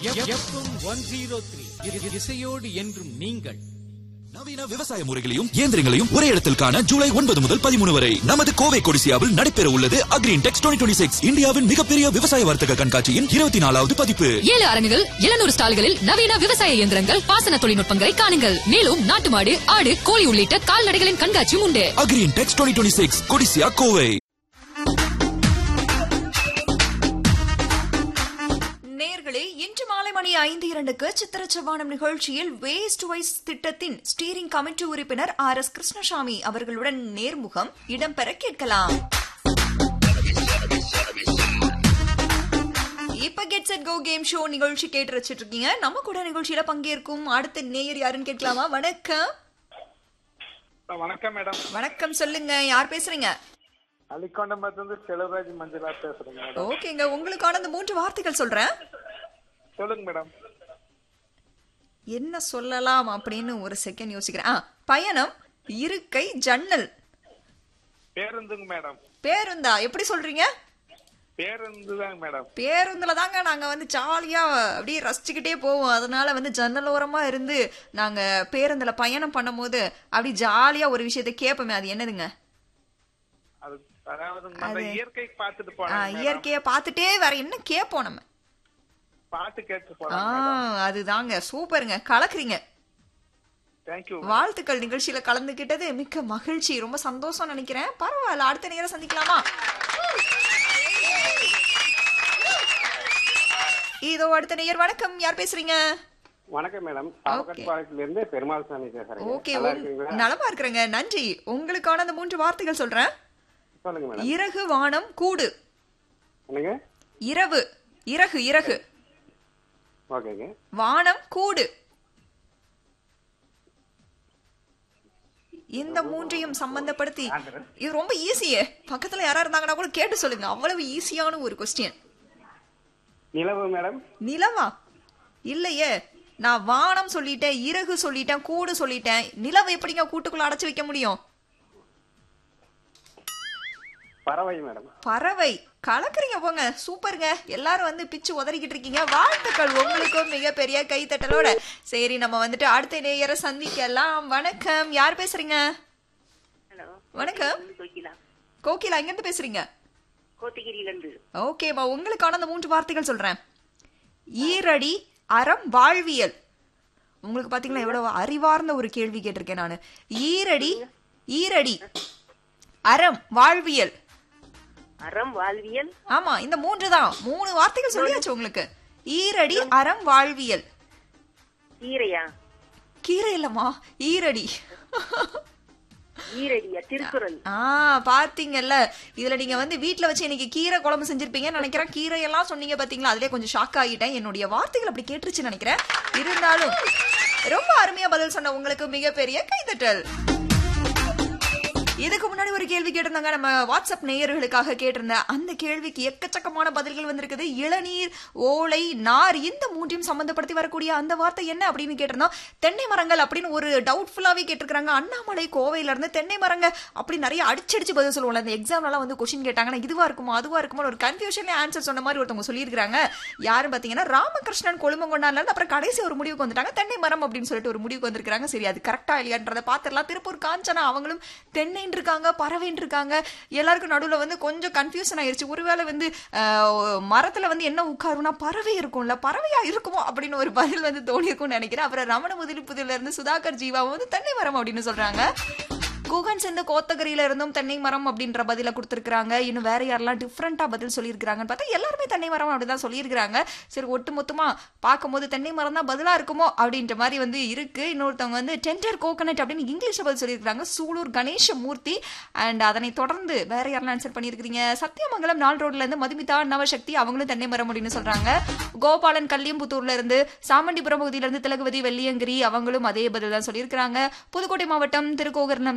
FM one zero three இசையோடு என்றும் நீங்கள் நவீன விவசாய முறைகளையும் இயந்திரங்களையும் ஒரே இடத்தில் காண ஜூலை ஒன்பது முதல் பதிமூணு வரை நமது கோவை கொடிசியாவில் நடைபெற உள்ளது அக்ரீன் டெக்ஸ் டுவெண்ட்டி சிக்ஸ் இந்தியாவின் மிகப்பெரிய விவசாய வர்த்தக கண்காட்சியின் இருபத்தி நாலாவது பதிப்பு ஏழு அரங்குகள் எழுநூறு ஸ்டால்களில் நவீன விவசாய இயந்திரங்கள் பாசன தொழில்நுட்பங்களை காணுங்கள் மேலும் நாட்டு மாடு ஆடு கோழி உள்ளிட்ட கால்நடைகளின் கண்காட்சியும் உண்டு Agrintex twenty six Codissia Kovai நேர்களே இன்று மாலை மணி ஐந்து இரண்டுக்கு சித்திரச்சவானம் நிகழ்ச்சியில் வேஸ்ட் வைஸ் திட்டத்தின் ஸ்டீரிங் கமிட்டி உறுப்பினர் ஆர் எஸ் கிருஷ்ணசாமி அவர்களுடன் நேர்முகம் இடம்பெற கேட்கலாம் இப்ப get set go game show நிகழ்ச்சி கேட்டு வச்சிட்டு இருக்கீங்க நம்ம கூட நிகழ்ச்சியில பங்கேற்கும் அடுத்த நேயர் யாருன்னு கேட்கலாமா வணக்கம் வணக்கம் மேடம் வணக்கம் சொல்லுங்க யார் பேசுறீங்க அலிக்கொண்டம்பத்திலிருந்து செலவராஜ் மஞ்சளா பேசுறேங்க மேடம் ஓகேங்க உங்களுக்கான அந்த மூன்று வார்த்தைகள் சொல்றேன் சொல்லுங்க மேடம் என்ன சொல்லலாம் அப்படின்னு ஒரு செகண்ட் யோசிக்கிறேன் ஆ பயணம் இருக்கை ஜன்னல் பேருந்துங்க மேடம் பேருந்தா எப்படி சொல்றீங்க பேருந்து தாங்க மேடம் பேருந்துல தாங்க நாங்க வந்து ஜாலியா அப்படியே ரசிச்சுக்கிட்டே போவோம் அதனால வந்து ஜன்னல் ஓரமா இருந்து நாங்க பேருந்துல பயணம் பண்ணும்போது அப்படி ஜாலியா ஒரு விஷயத்த கேட்போமே அது என்னதுங்க அது அதாவது அந்த அது- இயற்கை பார்த்துட்டு ஆ, போனோம் மேடம். இயற்கைய பார்த்துட்டே வேற என்ன கேட்போம் நம்ம பாட்டு கேட்டு ஆ போனோம் மேடம் அதுதாங்க சூப்பருங்க கலக்குறீங்க தேங்க்யூ வாழ்த்துக்கள் நிகழ்ச்சியில கலந்துகிட்டது மிக்க மகிழ்ச்சி ரொம்ப சந்தோஷம் நினைக்கிறேன் பரவாயில்ல அடுத்த நேரம் சந்திக்கலாமா இதோ அடுத்த நேயர் வணக்கம் யார் பேசுறீங்க வணக்கம் மேடம் Okay. பாவக்கட்பாளையத்துல இருந்து பெருமாள் சாமி பேசுறேன் ஓகே நல்லா இருக்கீங்களா நலமா இருக்கிறேங்க நன்றி உங்களுக்கான அந்த மூன்று வார்த்தைகள் சொல்றேன் சொல்லுங்க மேடம் இறகு வானம் கூடு என்னங்க இரவு இறகு இறகு ஓகேங்க வானம் கூடு இந்த மூன்றையும் சம்பந்தப்படுத்தி இது ரொம்ப ஈஸியே பக்கத்துல யாரா இருந்தாங்கன்னா கூட கேட்டு சொல்லுங்க அவ்வளவு ஈஸியான ஒரு கொஸ்டின் நிலவு மேடம் நிலவா இல்லையே நான் வானம் சொல்லிட்டேன் இறகு சொல்லிட்டேன் கூடு சொல்லிட்டேன் நிலவை எப்படிங்க கூட்டுக்குள்ள அடைச்சு வைக்க முடியும் பறவை மேடம் பறவை கலக்குறீங்க போங்க சூப்பருங்க எல்லாரும் வந்து பிச்சு உதறிக்கிட்டு இருக்கீங்க வாழ்த்துக்கள் உங்களுக்கும் மிகப்பெரிய கைத்தட்டலோட சரி நம்ம வந்துட்டு அடுத்த நேயரை சந்திக்கலாம் வணக்கம் யார் பேசுறீங்க ஹலோ வணக்கம் கோகிலா கோகிலா எங்க இருந்து பேசுறீங்க கோத்தகிரியில இருந்து ஓகேம்மா உங்களுக்கான அந்த மூன்று வார்த்தைகள் சொல்றேன் ஈரடி அறம் வாழ்வியல் உங்களுக்கு பாத்தீங்களா எவ்வளவு அறிவார்ந்த ஒரு கேள்வி கேட்டிருக்கேன் நானு ஈரடி ஈரடி அறம் வாழ்வியல் அறம் வாழ்வியல் ஆமா இந்த மூன்று தான் மூணு வார்த்தைகள் சொல்லியாச்சு உங்களுக்கு ஈரடி அறம் வாழ்வியல் கீரையா கீரை இல்லம்மா ஈரடி ஈரடியா திருக்குறள் ஆ பாத்தீங்கல்ல இதுல நீங்க வந்து வீட்ல வச்சு இன்னைக்கு கீரை குழம்பு செஞ்சிருப்பீங்கன்னு நினைக்கிறேன் கீரை எல்லாம் சொன்னீங்க பாத்தீங்களா அதுலயே கொஞ்சம் ஷாக் ஆகிட்டேன் என்னுடைய வார்த்தைகள் அப்படி கேட்டுருச்சுன்னு நினைக்கிறேன் இருந்தாலும் ரொம்ப அருமையா பதில் சொன்ன உங்களுக்கு மிகப்பெரிய கைதட்டல் இதுக்கு முன்னாடி ஒரு கேள்வி கேட்டிருந்தாங்க நம்ம வாட்ஸ்அப் நேயர்களுக்காக கேட்டிருந்தேன் அந்த கேள்விக்கு எக்கச்சக்கமான பதில்கள் வந்திருக்குது இளநீர் ஓலை நார் இந்த மூன்றையும் சம்பந்தப்படுத்தி வரக்கூடிய அந்த வார்த்தை என்ன அப்படின்னு கேட்டிருந்தோம் தென்னை மரங்கள் அப்படின்னு ஒரு டவுட்ஃபுல்லாவே கேட்டிருக்காங்க அண்ணாமலை கோவையில இருந்து தென்னை மரங்க அப்படி நிறைய அடிச்சடிச்சு பதில் சொல்லுவோம்ல அந்த எக்ஸாம்லாம் வந்து கொஸ்டின் கேட்டாங்கன்னா இதுவா இருக்குமோ அதுவா இருக்குமோ ஒரு கன்ஃபியூஷன்ல ஆன்சர் சொன்ன மாதிரி ஒருத்தவங்க சொல்லியிருக்காங்க யாரும் பாத்தீங்கன்னா ராமகிருஷ்ணன் கொழுமங்கொண்டான்ல இருந்து அப்புறம் கடைசி ஒரு முடிவுக்கு வந்துட்டாங்க தென்னை மரம் அப்படின்னு சொல்லிட்டு ஒரு முடிவுக்கு வந்திருக்காங்க சரி அது கரெக்டா இல்லையான்றதை பாத்திரலாம் திருப்பூர் காஞ்சனா அவங்களும் தென்னைன்னு இருக்காங்க பறவைன்னு இருக்காங்க எல்லாருக்கும் நடுவுல வந்து கொஞ்சம் கன்ஃபியூஷன் ஆயிருச்சு ஒருவேளை வந்து ஆஹ், மரத்துல வந்து என்ன உட்காரும்னா பறவை இருக்கும்ல பறவையா இருக்குமோ அப்படின்னு ஒரு பதில் வந்து தோணி இருக்கும்னு நினைக்கிறேன் அப்புறம் ரமண முதலிப்புதுல இருந்து சுதாகர் ஜீவாவும் வந்து தென்னை மரம் அப்படின்னு சொல்றாங்க குகன் சேர்ந்த கோத்தகிரியில இருந்தும் தென்னை மரம் அப்படின்ற பதில கொடுத்துருக்காங்க இன்னும் வேற யாரெல்லாம் டிஃப்ரெண்டா பதில் சொல்லியிருக்காங்கன்னு பார்த்தா எல்லாருமே தென்னை மரம் அப்படிதான் சொல்லியிருக்காங்க சரி ஒட்டு மொத்தமா பார்க்கும்போது தென்னை மரம் தான் பதிலா இருக்குமோ அப்படின்ற மாதிரி வந்து இருக்கு இன்னொருத்தவங்க வந்து டெண்டர் கோகனட் அப்படின்னு இங்கிலீஷ்ல பதில் சொல்லியிருக்காங்க சூலூர் கணேச மூர்த்தி அண்ட் அதனை தொடர்ந்து வேற யாரெல்லாம் ஆன்சர் பண்ணியிருக்கீங்க சத்தியமங்கலம் நாள் ரோட்ல இருந்து மதுமிதா நவசக்தி அவங்களும் தென்னை மரம் அப்படின்னு சொல்றாங்க கோபாலன் கல்லியம்புத்தூர்ல இருந்து சாமண்டிபுரம் பகுதியில இருந்து திலகவதி வெள்ளியங்கிரி அவங்களும் அதே பதில் தான் சொல்லியிருக்காங்க புதுக்கோட்டை மாவட்டம் திருக்கோகர்ணம்